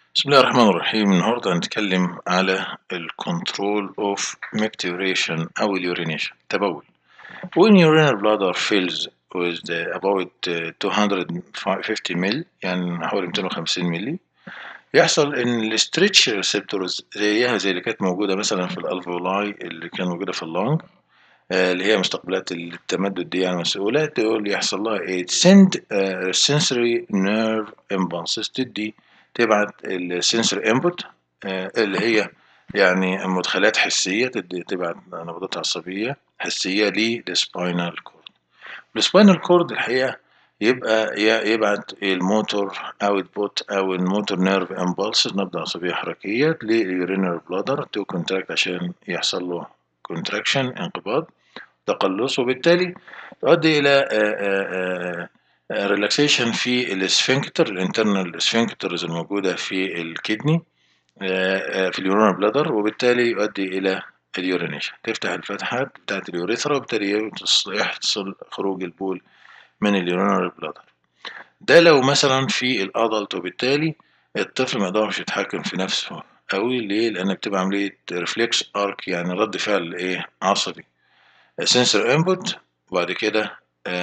بسم الله الرحمن الرحيم النهاردة هنتكلم على ال control of micturition أو ال urination تبول when urinary bladder fills with about 250 مل يعني حوالي 250 ملي يحصل إن ال stretch receptors زيها زي اللي كانت موجودة مثلا في الألفولاي اللي كانت موجودة في اللنج اللي هي مستقبلات التمدد دي يعني مسؤولة تقول يحصل لها ايه send sensory nerve impulses تدي تبعت السنسور انبوت اللي هي يعني مدخلات حسية تدي تبعت نبضات عصبية حسية للسباينال كورد السباينال كورد الحقيقة يبقى يبعت الموتور اوتبوت او الموتور نيرف امبulses نبضة عصبية حركية لليورينال بلادر تو كونتراكت عشان يحصل له كونتراكشن انقباض تقلص وبالتالي تؤدي الى ريلاكسيشن في الاسفنكتر الانترنال اسفنكترز الموجودة في الكدني في اليورينال بلادر وبالتالي يؤدي الى اليورينيشن تفتح الفتحات بتاعت اليوريثرا وبالتالي يحصل خروج البول من اليورينال بلادر ده لو مثلا في الادلت وبالتالي الطفل ما يقدرش يتحكم في نفسه قوي ليه لان بتبقى عمليه ريفلكس ارك يعني رد فعل ايه عصبي سنسور انبوت وبعد كده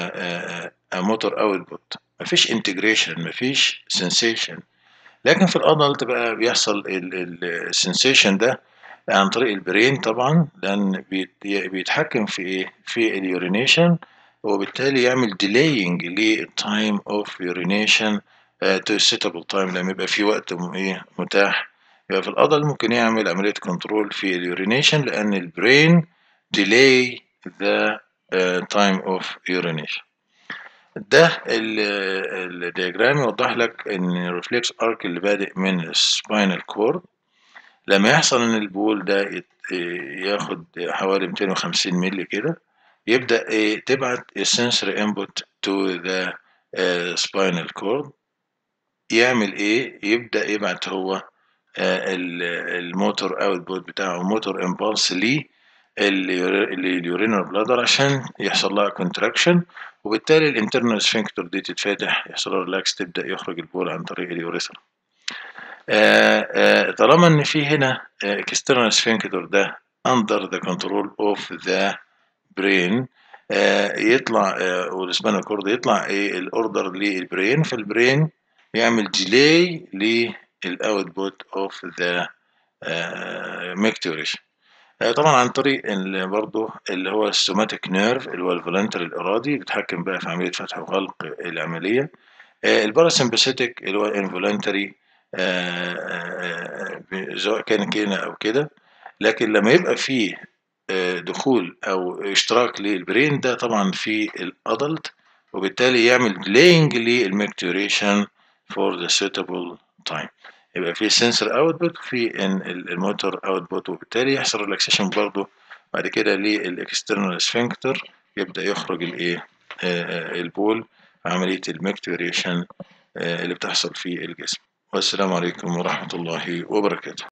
موتور اوتبوت مفيش انتجريشن مفيش سنسيشن لكن في الادلت بقى بيحصل السنسيشن ده عن طريق البرين طبعا لان بيتحكم في ايه في اليورينيشن وبالتالي يعمل delaying للتايم اوف يورينيشن تو suitable تايم لما يبقى في وقت ايه متاح يبقى في الأضل ممكن يعمل عملية كنترول في اليورينيشن لأن البرين delay the uh, time of urination ده الدياجرام يوضح لك ان الريفلكس ارك اللي بادئ من السباينال كورد لما يحصل ان البول ده ياخد حوالي 250 مللي كده يبدا ايه تبعت السنسوري انبوت تو ذا سباينال كورد يعمل ايه يبدا يبعت هو الموتور اوتبوت بتاعه موتور امبulse ليه اليورينال بلادر عشان يحصل لها كونتراكشن وبالتالي الانترنال سفنكتر دي تتفتح يحصل لها ريلاكس تبدا يخرج البول عن طريق اليوريثرا طالما ان في هنا اكسترنال سفنكتر ده under the control of the brain يطلع والسبانال كورد يطلع ايه الاوردر للبرين فالبرين يعمل ديلي للاوتبوت اوف ذا ميكتوريشن طبعا عن طريق برضه اللي هو السوماتيك نيرف اللي هو الفولنتري الارادي بيتحكم بقى في عمليه فتح وغلق العمليه الباراسمباثيك اللي هو انفولنتري سواء كان كده او كده لكن لما يبقى فيه دخول او اشتراك للبرين ده طبعا في الادلت وبالتالي يعمل delaying للميكتوريشن for the suitable time يبقى في سنسور اوتبوت في الموتور اوتبوت وبالتالي يحصل ريلاكسيشن برضه بعد كده للاكسترنال سفنكتر يبدا يخرج الايه البول عمليه الميكتوريشن اللي بتحصل في الجسم والسلام عليكم ورحمه الله وبركاته